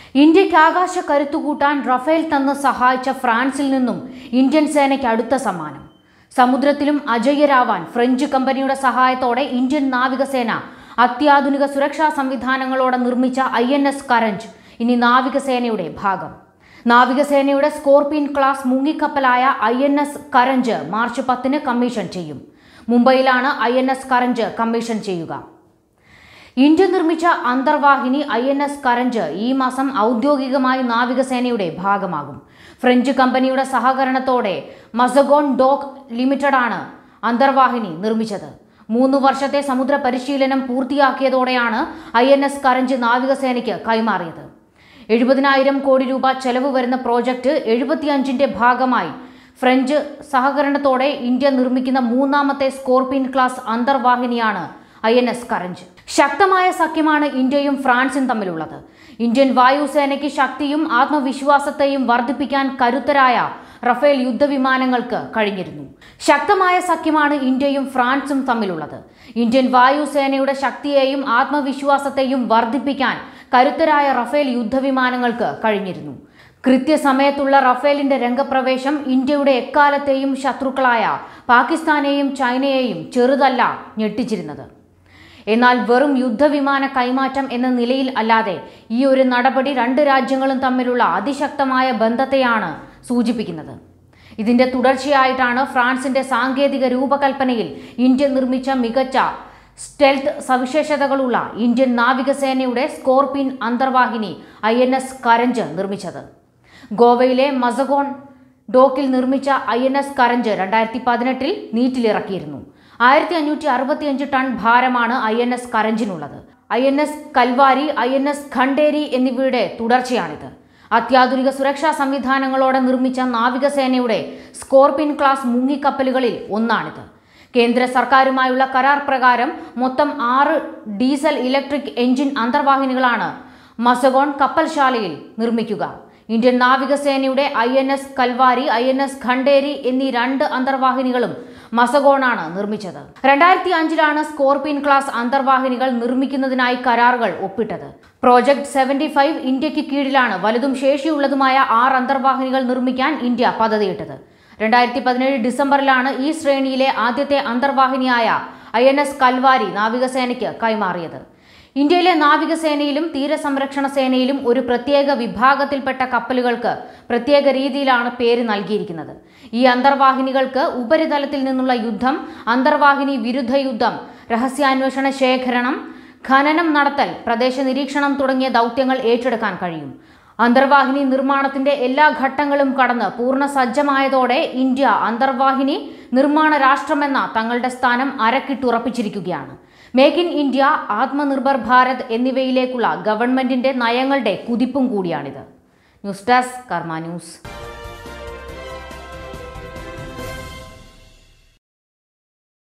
ഇന്ത്യക്ക് ആകാശ കരുത്തുകൂട്ടാൻ റഫേൽ തന്ന് സഹായിച്ച ഫ്രാൻസിൽ നിന്നും ഇന്ത്യൻ സേനയ്ക്ക് അടുത്ത സമ്മാനം സമുദ്രത്തിലും അജയ്യരാവാൻ ഫ്രഞ്ച് കമ്പനിയുടെ സഹായത്തോടെ ഇന്ത്യൻ നാവികസേന അത്യാധുനിക സുരക്ഷാ സംവിധാനങ്ങളോടെ നിർമ്മിച്ച ഐ എൻ എസ് കരഞ്ച് ഇനി നാവികസേനയുടെ ഭാഗം നാവികസേനയുടെ സ്കോർപിയൻ ക്ലാസ് മുങ്ങിക്കപ്പലായ I N S Karanj March പത്തിന് കമ്മീഷൻ ചെയ്യും മുംബൈയിലാണ് I N S Karanj commission ചെയ്യുക ഇന്ത്യ നിർമ്മിച്ച അന്തർവാഹിനി ഐ എൻ എസ് കരഞ്ച് ഈ മാസം ഔദ്യോഗികമായി നാവികസേനയുടെ ഭാഗമാകും ഫ്രഞ്ച് കമ്പനിയുടെ സഹകരണത്തോടെ മസഗോൺ ഡോക്ക് ലിമിറ്റഡാണ് അന്തർവാഹിനി നിർമ്മിച്ചത് മൂന്ന് വർഷത്തെ സമുദ്ര പരിശീലനം പൂർത്തിയാക്കിയതോടെയാണ് ഐ എൻ എസ് കരഞ്ച് നാവികസേനയ്ക്ക് കൈമാറിയത് എഴുപതിനായിരം കോടി രൂപ ചെലവ് വരുന്ന പ്രോജക്റ്റ് എഴുപത്തിയഞ്ചിന്റെ ഭാഗമായി ഫ്രഞ്ച് സഹകരണത്തോടെ ഇന്ത്യ നിർമ്മിക്കുന്ന മൂന്നാമത്തെ സ്കോർപിയൻ ക്ലാസ് അന്തർവാഹിനിയാണ് ഐ എൻ എസ് കരഞ്ച് ശക്തമായ സഖ്യമാണ് ഇന്ത്യയും ഫ്രാൻസും തമ്മിലുള്ളത് ഇന്ത്യൻ വായുസേനയ്ക്ക് ശക്തിയും ആത്മവിശ്വാസത്തെയും വർദ്ധിപ്പിക്കാൻ കരുത്തരായ റഫേൽ യുദ്ധവിമാനങ്ങൾക്ക് കഴിഞ്ഞിരുന്നു ശക്തമായ സഖ്യമാണ് ഇന്ത്യയും ഫ്രാൻസും തമ്മിലുള്ളത് ഇന്ത്യൻ വായുസേനയുടെ ശക്തിയെയും ആത്മവിശ്വാസത്തെയും വർദ്ധിപ്പിക്കാൻ കരുത്തരായ റഫേൽ യുദ്ധവിമാനങ്ങൾക്ക് കഴിഞ്ഞിരുന്നു കൃത്യസമയത്തുള്ള റഫേലിന്റെ രംഗപ്രവേശം ഇന്ത്യയുടെ എക്കാലത്തെയും ശത്രുക്കളായ പാകിസ്ഥാനെയും ചൈനയെയും ചെറുതല്ല ഞെട്ടിച്ചിരുന്നത് എന്നാൽ വെറും യുദ്ധവിമാന കൈമാറ്റം എന്ന നിലയിൽ അല്ലാതെ ഈ ഒരു നടപടി രണ്ട് രാജ്യങ്ങളും തമ്മിലുള്ള അതിശക്തമായ ബന്ധത്തെയാണ് സൂചിപ്പിക്കുന്നത് ഇതിന്റെ തുടർച്ചയായിട്ടാണ് ഫ്രാൻസിന്റെ സാങ്കേതിക രൂപകൽപ്പനയിൽ ഇന്ത്യ നിർമ്മിച്ച മികച്ച സ്റ്റെൽത്ത് സവിശേഷതകളുള്ള ഇന്ത്യൻ നാവികസേനയുടെ സ്കോർപിൻ അന്തർവാഹിനി ഐ എൻ എസ് കരഞ്ച് നിർമ്മിച്ചത് ഗോവയിലെ മസഗോൺ ഡോക്കിൽ നിർമ്മിച്ച ഐ എൻ എസ് കരഞ്ച് രണ്ടായിരത്തി പതിനെട്ടിൽ നീറ്റിലിറക്കിയിരുന്നു ആയിരത്തി അഞ്ഞൂറ്റി അറുപത്തിയഞ്ച് ടൺ ഭാരമാണ് ഐ എൻ എസ് കരഞ്ചിനുള്ളത് I N S Kalvari I N S Khanderi എന്നിവയുടെ തുടർച്ചയാണിത് അത്യാധുനിക സുരക്ഷാ സംവിധാനങ്ങളോടെ നിർമ്മിച്ച നാവികസേനയുടെ സ്കോർപിൻ ക്ലാസ് മുങ്ങിക്കപ്പലുകളിൽ ഒന്നാണിത് കേന്ദ്ര സർക്കാരുമായുള്ള കരാർ പ്രകാരം മൊത്തം ആറ് ഡീസൽ ഇലക്ട്രിക് എഞ്ചിൻ അന്തർവാഹിനികളാണ് മസഗോൺ കപ്പൽശാലയിൽ നിർമ്മിക്കുക ഇന്ത്യൻ നാവികസേനയുടെ I N S Kalvari I N S Khanderi എന്നീ രണ്ട് അന്തർവാഹിനികളും മസഗോണാണ് നിർമ്മിച്ചത് രണ്ടായിരത്തി അഞ്ചിലാണ് സ്കോർപിയൻ ക്ലാസ് അന്തർവാഹിനികൾ നിർമ്മിക്കുന്നതിനായി കരാറുകൾ ഒപ്പിട്ടത് പ്രോജക്ട് സെവന്റി ഫൈവ് ഇന്ത്യക്ക് കീഴിലാണ് വലുതും ശേഷിയുള്ളതുമായ ആറ് അന്തർവാഹിനികൾ നിർമ്മിക്കാൻ ഇന്ത്യ പദ്ധതിയിട്ടത് രണ്ടായിരത്തി പതിനേഴ് ഡിസംബറിലാണ് ഈ ശ്രേണിയിലെ ആദ്യത്തെ അന്തർവാഹിനിയായ ഐ എൻ എസ് കൽവാരി നാവികസേനയ്ക്ക് കൈമാറിയത് ഇന്ത്യയിലെ നാവികസേനയിലും തീരസംരക്ഷണ സേനയിലും ഒരു പ്രത്യേക വിഭാഗത്തിൽപ്പെട്ട കപ്പലുകൾക്ക് പ്രത്യേക രീതിയിലാണ് പേര് നൽകിയിരിക്കുന്നത് ഈ അന്തർവാഹിനികൾക്ക് ഉപരിതലത്തിൽ നിന്നുള്ള യുദ്ധം അന്തർവാഹിനി വിരുദ്ധ യുദ്ധം രഹസ്യാന്വേഷണ ശേഖരണം ഖനനം നടത്തൽ പ്രദേശ നിരീക്ഷണം തുടങ്ങിയ ദൗത്യങ്ങൾ ഏറ്റെടുക്കാൻ കഴിയും അന്തർവാഹിനി നിർമ്മാണത്തിന്റെ എല്ലാ ഘട്ടങ്ങളും കടന്ന് പൂർണ്ണ സജ്ജമായതോടെ ഇന്ത്യ അന്തർവാഹിനി നിർമ്മാണ രാഷ്ട്രമെന്ന തങ്ങളുടെ സ്ഥാനം അരക്കിട്ടുറപ്പിച്ചിരിക്കുകയാണ് make in India Aatmanirbhar Bharat എന്നിവയിലേക്കുള്ള ഗവൺമെന്റിന്റെ നയങ്ങളുടെ കുതിപ്പും കൂടിയാണിത് ന്യൂസ് ഡെസ്ക് കർമ്മ ന്യൂസ്